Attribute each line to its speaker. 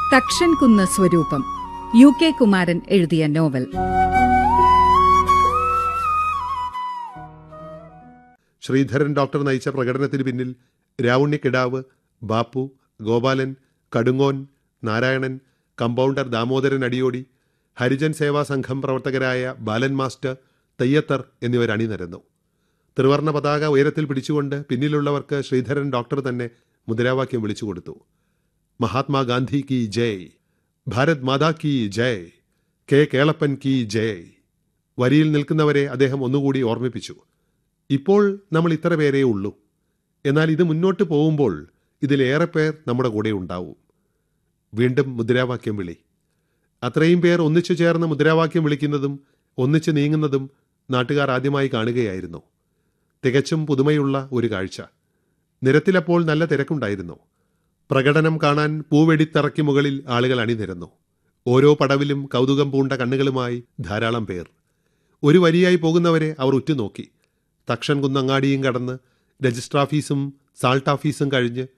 Speaker 1: തക്ഷൻ കുന്ന് സ്വരൂപം U K Kumaran എഴുതിയ നോവൽ
Speaker 2: ശ്രീധരൻ ഡോക്ടർ നയിച്ച പ്രകടനത്തിന് പിന്നിൽ രാവുണ്ണിക്കിടാവ് ബാപ്പു ഗോപാലൻ കടുങ്ങോൻ നാരായണൻ കമ്പൗണ്ടർ ദാമോദരൻ അടിയോടി ഹരിജൻ സേവാ സംഘം പ്രവർത്തകരായ ബാലൻ മാസ്റ്റർ തെയ്യത്തർ എന്നിവർ അണിനിരന്നു ത്രിവർണ പതാക ഉയരത്തിൽ പിടിച്ചുകൊണ്ട് പിന്നിലുള്ളവർക്ക് ശ്രീധരൻ ഡോക്ടർ തന്നെ മുദ്രാവാക്യം വിളിച്ചുകൊടുത്തു മഹാത്മാഗാന്ധി കി ജയ് ഭാരത് മാതാ കി ജയ് കെ കേളപ്പൻ കി ജയ് വരിയിൽ നിൽക്കുന്നവരെ അദ്ദേഹം ഒന്നുകൂടി ഓർമ്മിപ്പിച്ചു ഇപ്പോൾ നമ്മൾ ഇത്ര പേരേ ഉള്ളൂ എന്നാൽ ഇത് മുന്നോട്ട് പോകുമ്പോൾ ഇതിലേറെ പേർ നമ്മുടെ കൂടെ ഉണ്ടാവും വീണ്ടും മുദ്രാവാക്യം വിളി അത്രയും പേർ ഒന്നിച്ചു ചേർന്ന് മുദ്രാവാക്യം വിളിക്കുന്നതും ഒന്നിച്ചു നീങ്ങുന്നതും നാട്ടുകാർ ആദ്യമായി കാണുകയായിരുന്നു തികച്ചും പുതുമയുള്ള ഒരു കാഴ്ച നിരത്തിലപ്പോൾ നല്ല തിരക്കുണ്ടായിരുന്നു പ്രകടനം കാണാൻ പൂവെടിത്തറയ്ക്ക് മുകളിൽ ആളുകൾ അണിനിരന്നു ഓരോ പടവിലും കൗതുകം പൂണ്ട കണ്ണുകളുമായി ധാരാളം പേർ ഒരു വരിയായി പോകുന്നവരെ അവർ ഉറ്റുനോക്കി തക്ഷൻ കുന്നങ്ങാടിയും കടന്ന് രജിസ്റ്റർ ഓഫീസും സാൾട്ട് ഓഫീസും കഴിഞ്ഞ്